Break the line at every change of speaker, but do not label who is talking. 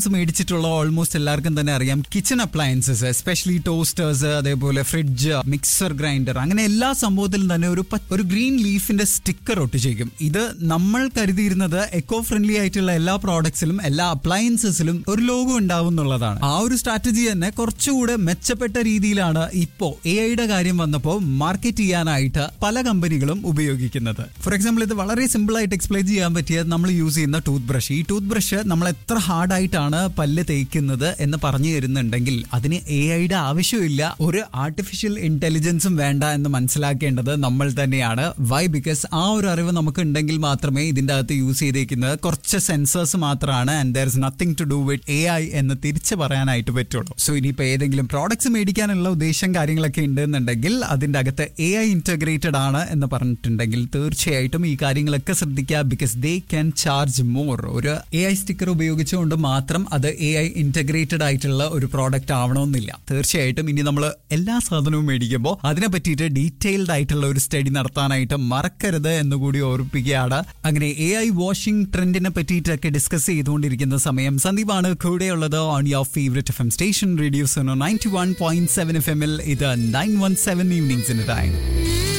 മേടിച്ചിട്ടുള്ള almost എല്ലാവർക്കും തന്നെ അറിയാം കിച്ചൺ അപ്ലയൻസസ് എസ്പെഷ്യലി ടോസ്റ്റേഴ്സ് അതേപോലെ ഫ്രിഡ്ജ് മിക്സർ ഗ്രൈൻഡർ അങ്ങനെ എല്ലാ സംഭവത്തിലും തന്നെ ഒരു പ- ഒരു ഗ്രീൻ ലീഫിന്റെ സ്റ്റിക്കർ ഒട്ടിച്ചേക്കും ഇത് നമ്മൾ കരുതിയിരുന്നത് എക്കോ ഫ്രണ്ട്ലി ആയിട്ടുള്ള എല്ലാ പ്രോഡക്ട്സിലും എല്ലാ അപ്ലയൻസസിലും ഒരു ലോഗോ ഉണ്ടാവും എന്നുള്ളതാണ് ആ ഒരു സ്ട്രാറ്റജി തന്നെ കുറച്ചുകൂടെ മെച്ചപ്പെട്ട രീതിയിലാണ് ഇപ്പോ എ ഐയുടെ കാര്യം വന്നപ്പോൾ മാർക്കറ്റ് ചെയ്യാനായിട്ട് പല കമ്പനികളും ഉപയോഗിക്കുന്നത് ഫോർ എക്സാമ്പിൾ ഇത് വളരെ സിമ്പിൾ ആയിട്ട് എക്സ്പ്ലെയിൻ ചെയ്യാൻ പറ്റിയ നമ്മൾ യൂസ് ചെയ്യുന്ന ടൂത്ത് ബ്രഷ് ഈ ടൂത്ത് ബ്രഷ് നമ്മൾ എത്ര ഹാർഡായിട്ടാണ് പല്ല് തേക്കുന്നത് എന്ന് പറഞ്ഞു തരുന്നുണ്ടെങ്കിൽ അതിന് എ ഐയുടെ ആവശ്യമില്ല ഒരു ആർട്ടിഫിഷ്യൽ ഇന്റലിജൻസും വേണ്ട എന്ന് മനസ്സിലാക്കേണ്ടത് നമ്മൾ തന്നെയാണ് വൈ ബിക്കോസ് ആ ഒരു അറിവ് നമുക്ക് ഉണ്ടെങ്കിൽ മാത്രമേ ഇതിന്റെ അകത്ത് യൂസ് ചെയ്തേക്കുന്നത് കുറച്ച് സെൻസേഴ്സ് മാത്രമാണ് and there is nothing to do with A I എന്ന് തിരിച്ചു പറയാനായിട്ട് പറ്റുള്ളൂ സോ ഇനിയിപ്പോൾ ഏതെങ്കിലും പ്രോഡക്ട്സ് മേടിക്കാനുള്ള ഉദ്ദേശം കാര്യങ്ങളൊക്കെ ഉണ്ടെന്നുണ്ടെങ്കിൽ അതിന്റെ അകത്ത് എ ഐ ഇന്റഗ്രേറ്റഡ് ആണ് എന്ന് പറഞ്ഞിട്ടുണ്ടെങ്കിൽ തീർച്ചയായിട്ടും ഈ കാര്യങ്ങളൊക്കെ ശ്രദ്ധിക്കുക because they can charge more ഒരു എ ഐ സ്റ്റിക്കർ ഉപയോഗിച്ചുകൊണ്ട് മാത്രം അത് എ ഐ ഇന്റഗ്രേറ്റഡ് ആയിട്ടുള്ള ഒരു പ്രോഡക്റ്റ് ആവണമെന്നില്ല തീർച്ചയായിട്ടും ഇനി നമ്മൾ എല്ലാ സാധനവും മേടിക്കുമ്പോൾ അതിനെ പറ്റിയിട്ട് ഡീറ്റെയിൽഡ് ആയിട്ടുള്ള ഒരു സ്റ്റഡി നടത്താനായിട്ട് മറക്കരുത് എന്ന് കൂടി ഓർപ്പിക്കുകയാണ് അങ്ങനെ എ ഐ വാഷിംഗ് ട്രെൻഡിനെ പറ്റിയിട്ടൊക്കെ ഡിസ്കസ് ചെയ്തുകൊണ്ടിരിക്കുന്ന സമയം സന്ദീപാണ് കൂടെയുള്ളത് on your favourite F M station radio Sono ninety one point seven F എമ്മിൽ ഇത് നയൻ വൺ സെവൻ ഈവനിങ്സിന്റെ ടൈം